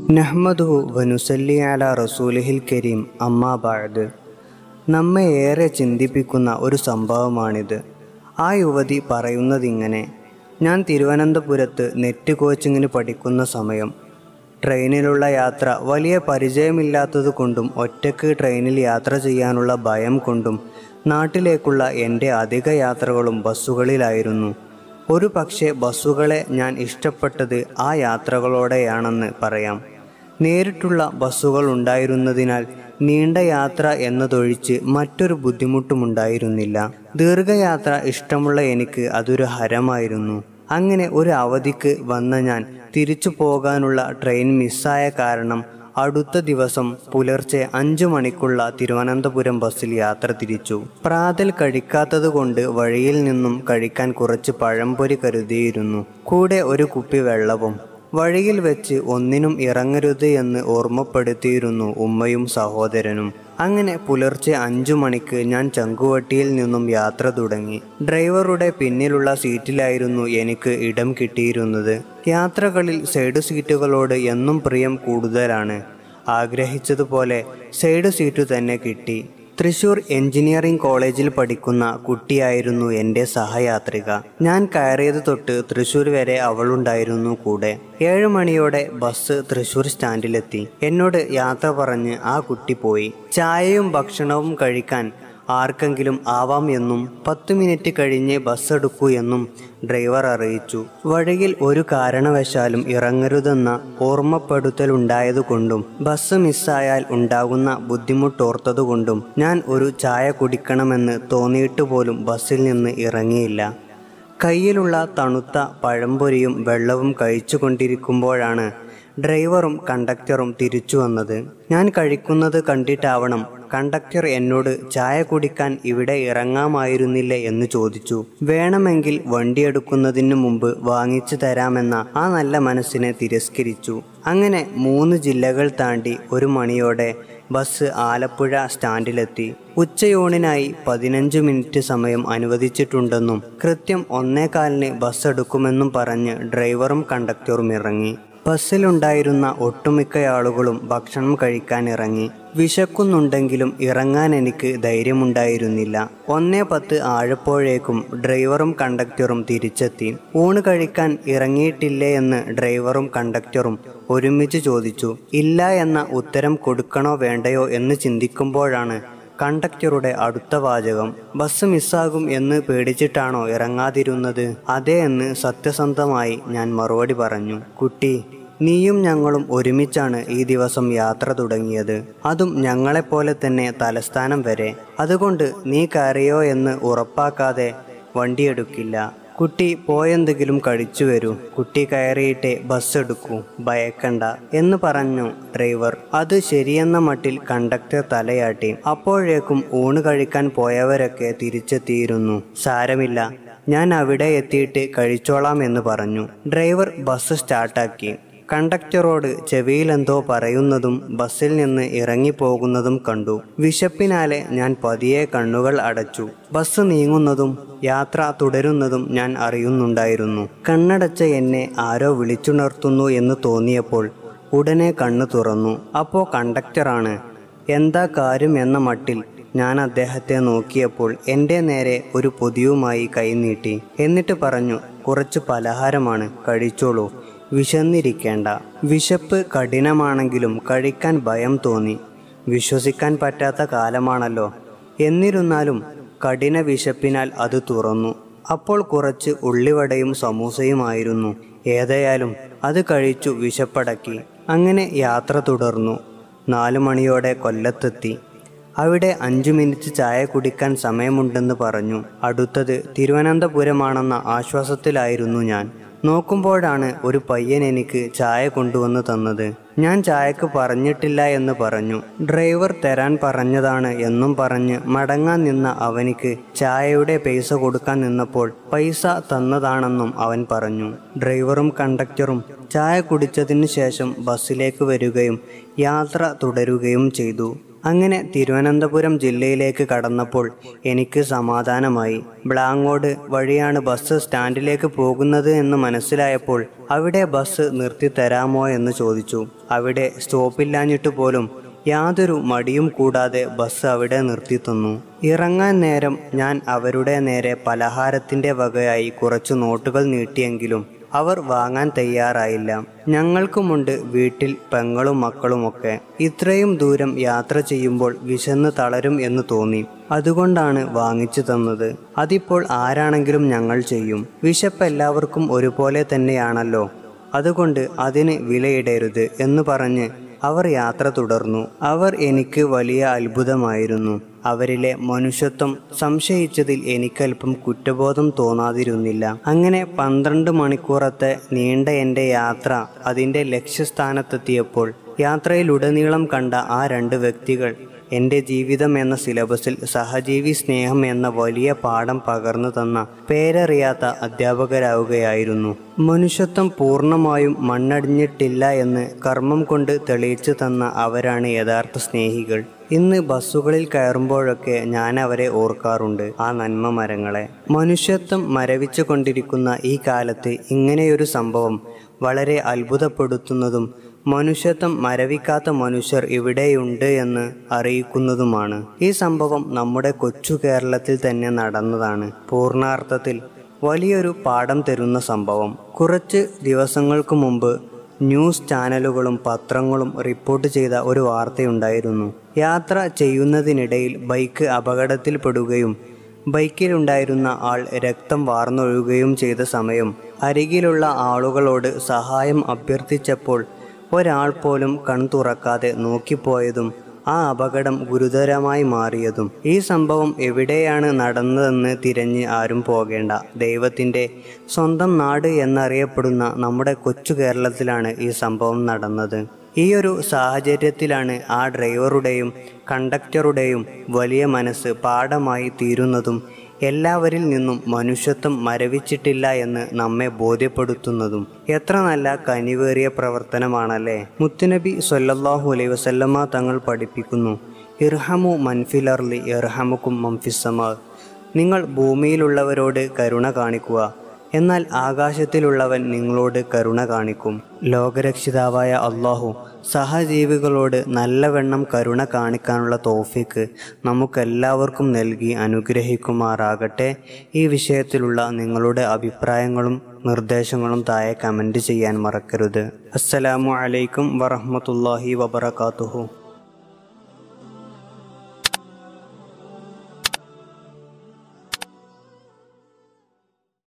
നഹ്മദുഹു വനുസല്ലി അല റസൂലിഹിൽ കരീം അമ്മാ ബാദ് നമ്മെ ഏറെ ചിന്തിപ്പിക്കുന്ന ഒരു സംഭവമാണിത് ആ യുവതി പറയുന്നതിങ്ങനെ ഞാൻ തിരുവനന്തപുരത്ത് നെറ്റ് കോച്ചിങ്ങിന് പഠിക്കുന്ന സമയം ട്രെയിനിലുള്ള യാത്ര വലിയ പരിചയമില്ലാത്തത് കൊണ്ടും ഒറ്റയ്ക്ക് ട്രെയിനിൽ യാത്ര ചെയ്യാനുള്ള ഭയം കൊണ്ടും നാട്ടിലേക്കുള്ള എൻ്റെ അധിക യാത്രകളും ബസ്സുകളിലായിരുന്നു ഒരു പക്ഷേ ബസ്സുകളെ ഞാൻ ഇഷ്ടപ്പെട്ടത് ആ യാത്രകളോടെയാണെന്ന് പറയാം നേരിട്ടുള്ള ബസ്സുകൾ ഉണ്ടായിരുന്നതിനാൽ നീണ്ട യാത്ര എന്നതൊഴിച്ച് മറ്റൊരു ബുദ്ധിമുട്ടുമുണ്ടായിരുന്നില്ല ദീർഘയാത്ര ഇഷ്ടമുള്ള എനിക്ക് അതൊരു ഹരമായിരുന്നു അങ്ങനെ ഒരു അവധിക്ക് വന്ന ഞാൻ തിരിച്ചു പോകാനുള്ള ട്രെയിൻ മിസ്സായ കാരണം അടുത്ത ദിവസം പുലർച്ചെ അഞ്ചു മണിക്കുള്ള തിരുവനന്തപുരം ബസ്സിൽ യാത്ര തിരിച്ചു പ്രാതൽ കഴിക്കാത്തത് കൊണ്ട് വഴിയിൽ നിന്നും കഴിക്കാൻ കുറച്ച് പഴംപൊരി കരുതിയിരുന്നു കൂടെ ഒരു കുപ്പി വെള്ളവും വഴിയിൽ വെച്ച് ഒന്നിനും ഇറങ്ങരുത് എന്ന് ഓർമ്മപ്പെടുത്തിയിരുന്നു ഉമ്മയും സഹോദരനും അങ്ങനെ പുലർച്ചെ അഞ്ചു മണിക്ക് ഞാൻ ചങ്കുവട്ടിയിൽ നിന്നും യാത്ര തുടങ്ങി ഡ്രൈവറുടെ പിന്നിലുള്ള സീറ്റിലായിരുന്നു എനിക്ക് ഇടം കിട്ടിയിരുന്നത് യാത്രകളിൽ സൈഡ് സീറ്റുകളോട് എന്നും പ്രിയം കൂടുതലാണ് ആഗ്രഹിച്ചതുപോലെ സൈഡ് സീറ്റു തന്നെ കിട്ടി തൃശൂർ എഞ്ചിനീയറിംഗ് കോളേജിൽ പഠിക്കുന്ന കുട്ടിയായിരുന്നു എൻ്റെ സഹയാത്രിക ഞാൻ കയറിയത് തൊട്ട് തൃശൂർ വരെ അവളുണ്ടായിരുന്നു കൂടെ ഏഴ് മണിയോടെ ബസ് തൃശൂർ സ്റ്റാൻഡിലെത്തി എന്നോട് യാത്ര പറഞ്ഞ് ആ കുട്ടി പോയി ചായയും ഭക്ഷണവും കഴിക്കാൻ ആർക്കെങ്കിലും ആവാം എന്നും പത്ത് മിനിറ്റ് കഴിഞ്ഞ് ബസ് എടുക്കൂ എന്നും ഡ്രൈവർ അറിയിച്ചു വഴിയിൽ ഒരു കാരണവശാലും ഇറങ്ങരുതെന്ന ഓർമ്മപ്പെടുത്തലുണ്ടായതുകൊണ്ടും ബസ് മിസ്സായാൽ ഉണ്ടാകുന്ന ബുദ്ധിമുട്ടോർത്തതുകൊണ്ടും ഞാൻ ഒരു ചായ കുടിക്കണമെന്ന് തോന്നിയിട്ട് പോലും ബസ്സിൽ നിന്ന് ഇറങ്ങിയില്ല കയ്യിലുള്ള തണുത്ത പഴംപൊരിയും വെള്ളവും കഴിച്ചുകൊണ്ടിരിക്കുമ്പോഴാണ് ഡ്രൈവറും കണ്ടക്ടറും തിരിച്ചു വന്നത് ഞാൻ കഴിക്കുന്നത് കണ്ടിട്ടാവണം കണ്ടക്ടർ എന്നോട് ചായ കുടിക്കാൻ ഇവിടെ ഇറങ്ങാമായിരുന്നില്ലേ എന്ന് ചോദിച്ചു വേണമെങ്കിൽ വണ്ടിയെടുക്കുന്നതിന് മുമ്പ് വാങ്ങിച്ചു തരാമെന്ന ആ നല്ല മനസ്സിനെ തിരസ്കരിച്ചു അങ്ങനെ മൂന്ന് ജില്ലകൾ താണ്ടി ഒരു മണിയോടെ ബസ് ആലപ്പുഴ സ്റ്റാൻഡിലെത്തി ഉച്ചയൂണിനായി പതിനഞ്ച് മിനിറ്റ് സമയം അനുവദിച്ചിട്ടുണ്ടെന്നും കൃത്യം ഒന്നേകാലിന് ബസ് എടുക്കുമെന്നും പറഞ്ഞ് ഡ്രൈവറും കണ്ടക്ടറും ഇറങ്ങി ബസ്സിലുണ്ടായിരുന്ന ഒട്ടുമിക്ക ആളുകളും ഭക്ഷണം കഴിക്കാൻ ഇറങ്ങി വിശക്കുന്നുണ്ടെങ്കിലും ഇറങ്ങാൻ എനിക്ക് ധൈര്യമുണ്ടായിരുന്നില്ല ഒന്നേ പത്ത് ആഴപ്പോഴേക്കും ഡ്രൈവറും കണ്ടക്ടറും തിരിച്ചെത്തി ഊണ് കഴിക്കാൻ ഇറങ്ങിയിട്ടില്ലേ എന്ന് ഡ്രൈവറും കണ്ടക്ടറും ഒരുമിച്ച് ചോദിച്ചു ഇല്ല എന്ന ഉത്തരം കൊടുക്കണോ വേണ്ടയോ എന്ന് ചിന്തിക്കുമ്പോഴാണ് കണ്ടക്ടറുടെ അടുത്ത വാചകം ബസ് മിസ്സാകും എന്ന് പേടിച്ചിട്ടാണോ ഇറങ്ങാതിരുന്നത് അതെ എന്ന് സത്യസന്ധമായി ഞാൻ മറുപടി പറഞ്ഞു കുട്ടി നീയും ഞങ്ങളും ഒരുമിച്ചാണ് ഈ ദിവസം യാത്ര തുടങ്ങിയത് അതും ഞങ്ങളെപ്പോലെ തന്നെ തലസ്ഥാനം വരെ അതുകൊണ്ട് നീ കയറിയോ എന്ന് ഉറപ്പാക്കാതെ വണ്ടിയെടുക്കില്ല കുട്ടി പോയെന്തെങ്കിലും കഴിച്ചു വരൂ കുട്ടി കയറിയിട്ടേ ബസ് എടുക്കൂ ഭയക്കണ്ട എന്ന് പറഞ്ഞു ഡ്രൈവർ അത് ശരിയെന്ന മട്ടിൽ കണ്ടക്ടർ തലയാട്ടി അപ്പോഴേക്കും ഊണ് കഴിക്കാൻ പോയവരൊക്കെ തിരിച്ചെത്തിയിരുന്നു സാരമില്ല ഞാൻ അവിടെ എത്തിയിട്ട് കഴിച്ചോളാം എന്ന് പറഞ്ഞു ഡ്രൈവർ ബസ് സ്റ്റാർട്ടാക്കി കണ്ടക്ടറോട് ചെവിയിലെന്തോ പറയുന്നതും ബസ്സിൽ നിന്ന് ഇറങ്ങിപ്പോകുന്നതും കണ്ടു വിശപ്പിനാലെ ഞാൻ പതിയെ കണ്ണുകൾ അടച്ചു ബസ് നീങ്ങുന്നതും യാത്ര തുടരുന്നതും ഞാൻ അറിയുന്നുണ്ടായിരുന്നു കണ്ണടച്ച എന്നെ ആരോ വിളിച്ചുണർത്തുന്നു എന്ന് തോന്നിയപ്പോൾ ഉടനെ കണ്ണു തുറന്നു അപ്പോൾ കണ്ടക്ടറാണ് എന്താ കാര്യം എന്ന മട്ടിൽ ഞാൻ അദ്ദേഹത്തെ നോക്കിയപ്പോൾ എൻ്റെ നേരെ ഒരു പൊതിയുമായി കൈനീട്ടി എന്നിട്ട് പറഞ്ഞു കുറച്ച് പലഹാരമാണ് കഴിച്ചോളൂ വിശന്നിരിക്കേണ്ട വിശപ്പ് കഠിനമാണെങ്കിലും കഴിക്കാൻ ഭയം തോന്നി വിശ്വസിക്കാൻ പറ്റാത്ത കാലമാണല്ലോ എന്നിരുന്നാലും കഠിന വിശപ്പിനാൽ അത് തുറന്നു അപ്പോൾ കുറച്ച് ഉള്ളിവടയും സമൂസയുമായിരുന്നു ഏതായാലും അത് കഴിച്ചു വിശപ്പടക്കി അങ്ങനെ യാത്ര തുടർന്നു നാലു മണിയോടെ കൊല്ലത്തെത്തി അവിടെ അഞ്ചു മിനിറ്റ് ചായ കുടിക്കാൻ സമയമുണ്ടെന്ന് പറഞ്ഞു അടുത്തത് തിരുവനന്തപുരമാണെന്ന ആശ്വാസത്തിലായിരുന്നു ഞാൻ നോക്കുമ്പോഴാണ് ഒരു പയ്യൻ എനിക്ക് ചായ കൊണ്ടുവന്ന് തന്നത് ഞാൻ ചായക്ക് പറഞ്ഞിട്ടില്ല എന്ന് പറഞ്ഞു ഡ്രൈവർ തരാൻ പറഞ്ഞതാണ് എന്നും പറഞ്ഞ് മടങ്ങാൻ നിന്ന അവനിക്ക് ചായയുടെ പൈസ കൊടുക്കാൻ നിന്നപ്പോൾ പൈസ തന്നതാണെന്നും അവൻ പറഞ്ഞു ഡ്രൈവറും കണ്ടക്ടറും ചായ കുടിച്ചതിന് ശേഷം ബസ്സിലേക്ക് വരികയും യാത്ര തുടരുകയും ചെയ്തു അങ്ങനെ തിരുവനന്തപുരം ജില്ലയിലേക്ക് കടന്നപ്പോൾ എനിക്ക് സമാധാനമായി ബ്ലാങ്ങോട് വഴിയാണ് ബസ് സ്റ്റാൻഡിലേക്ക് പോകുന്നത് എന്ന് മനസ്സിലായപ്പോൾ അവിടെ ബസ് നിർത്തി തരാമോ എന്ന് ചോദിച്ചു അവിടെ സ്റ്റോപ്പില്ലാഞ്ഞിട്ട് പോലും യാതൊരു മടിയും കൂടാതെ ബസ് അവിടെ നിർത്തി തന്നു ഇറങ്ങാൻ നേരം ഞാൻ അവരുടെ നേരെ പലഹാരത്തിന്റെ വകയായി കുറച്ചു നോട്ടുകൾ നീട്ടിയെങ്കിലും അവർ വാങ്ങാൻ തയ്യാറായില്ല ഞങ്ങൾക്കുമുണ്ട് വീട്ടിൽ പെങ്ങളും മക്കളുമൊക്കെ ഇത്രയും ദൂരം യാത്ര ചെയ്യുമ്പോൾ വിശന്ന് തളരും എന്ന് തോന്നി അതുകൊണ്ടാണ് വാങ്ങിച്ചു തന്നത് അതിപ്പോൾ ആരാണെങ്കിലും ഞങ്ങൾ ചെയ്യും വിശപ്പ് എല്ലാവർക്കും ഒരുപോലെ തന്നെയാണല്ലോ അതുകൊണ്ട് അതിന് വിലയിടരുത് എന്ന് പറഞ്ഞ് അവർ യാത്ര തുടർന്നു അവർ എനിക്ക് വലിയ അത്ഭുതമായിരുന്നു അവരിലെ മനുഷ്യത്വം സംശയിച്ചതിൽ എനിക്കല്പം കുറ്റബോധം തോന്നാതിരുന്നില്ല അങ്ങനെ പന്ത്രണ്ട് മണിക്കൂറത്തെ നീണ്ട എൻ്റെ യാത്ര അതിൻ്റെ ലക്ഷ്യസ്ഥാനത്തെത്തിയപ്പോൾ യാത്രയിലുടനീളം കണ്ട ആ രണ്ട് വ്യക്തികൾ എൻ്റെ ജീവിതം എന്ന സിലബസിൽ സഹജീവി സ്നേഹം എന്ന വലിയ പാഠം പകർന്നു തന്ന പേരറിയാത്ത അധ്യാപകരാവുകയായിരുന്നു മനുഷ്യത്വം പൂർണ്ണമായും മണ്ണടിഞ്ഞിട്ടില്ല എന്ന് കർമ്മം കൊണ്ട് തെളിയിച്ചു തന്ന അവരാണ് യഥാർത്ഥ സ്നേഹികൾ ഇന്ന് ബസ്സുകളിൽ കയറുമ്പോഴൊക്കെ ഞാൻ അവരെ ഓർക്കാറുണ്ട് ആ നന്മ മരങ്ങളെ മനുഷ്യത്വം മരവിച്ചു കൊണ്ടിരിക്കുന്ന ഈ കാലത്ത് ഇങ്ങനെയൊരു സംഭവം വളരെ അത്ഭുതപ്പെടുത്തുന്നതും മനുഷ്യത്വം മരവിക്കാത്ത മനുഷ്യർ ഇവിടെയുണ്ട് എന്ന് അറിയിക്കുന്നതുമാണ് ഈ സംഭവം നമ്മുടെ കൊച്ചു കേരളത്തിൽ തന്നെ നടന്നതാണ് പൂർണ്ണാർത്ഥത്തിൽ വലിയൊരു പാഠം തരുന്ന സംഭവം കുറച്ച് ദിവസങ്ങൾക്ക് മുമ്പ് ന്യൂസ് ചാനലുകളും പത്രങ്ങളും റിപ്പോർട്ട് ചെയ്ത ഒരു വാർത്തയുണ്ടായിരുന്നു യാത്ര ചെയ്യുന്നതിനിടയിൽ ബൈക്ക് അപകടത്തിൽപ്പെടുകയും ബൈക്കിലുണ്ടായിരുന്ന ആൾ രക്തം വാർന്നൊഴുകുകയും ചെയ്ത സമയം അരികിലുള്ള ആളുകളോട് സഹായം അഭ്യർത്ഥിച്ചപ്പോൾ ഒരാൾ പോലും കൺ തുറക്കാതെ നോക്കിപ്പോയതും ആ അപകടം ഗുരുതരമായി മാറിയതും ഈ സംഭവം എവിടെയാണ് നടന്നതെന്ന് തിരഞ്ഞ് ആരും പോകേണ്ട ദൈവത്തിൻ്റെ സ്വന്തം നാട് എന്നറിയപ്പെടുന്ന നമ്മുടെ കൊച്ചു കേരളത്തിലാണ് ഈ സംഭവം നടന്നത് ഈ ഒരു സാഹചര്യത്തിലാണ് ആ ഡ്രൈവറുടെയും കണ്ടക്ടറുടെയും വലിയ മനസ്സ് പാഠമായി തീരുന്നതും എല്ലാവരിൽ നിന്നും മനുഷ്യത്വം മരവിച്ചിട്ടില്ല എന്ന് നമ്മെ ബോധ്യപ്പെടുത്തുന്നതും എത്ര നല്ല കനിവേറിയ പ്രവർത്തനമാണല്ലേ മുത്തുനബി സൊല്ലാഹു അലൈ വസല്ലമ്മ തങ്ങൾ പഠിപ്പിക്കുന്നു ഇർഹമു മൻഫിലർലി ഇർഹമുക്കും മംഫിസമാ നിങ്ങൾ ഭൂമിയിലുള്ളവരോട് കരുണ കാണിക്കുക എന്നാൽ ആകാശത്തിലുള്ളവൻ നിങ്ങളോട് കരുണ കാണിക്കും ലോകരക്ഷിതാവായ അള്ളാഹു സഹജീവികളോട് നല്ലവണ്ണം കരുണ കാണിക്കാനുള്ള തോഫിക്ക് നമുക്കെല്ലാവർക്കും നൽകി അനുഗ്രഹിക്കുമാറാകട്ടെ ഈ വിഷയത്തിലുള്ള നിങ്ങളുടെ അഭിപ്രായങ്ങളും നിർദ്ദേശങ്ങളും താഴെ കമൻറ്റ് ചെയ്യാൻ മറക്കരുത് അസ്സലാമു അലൈക്കും വറഹ്മത്തുള്ളാഹി വബറകാതുഹു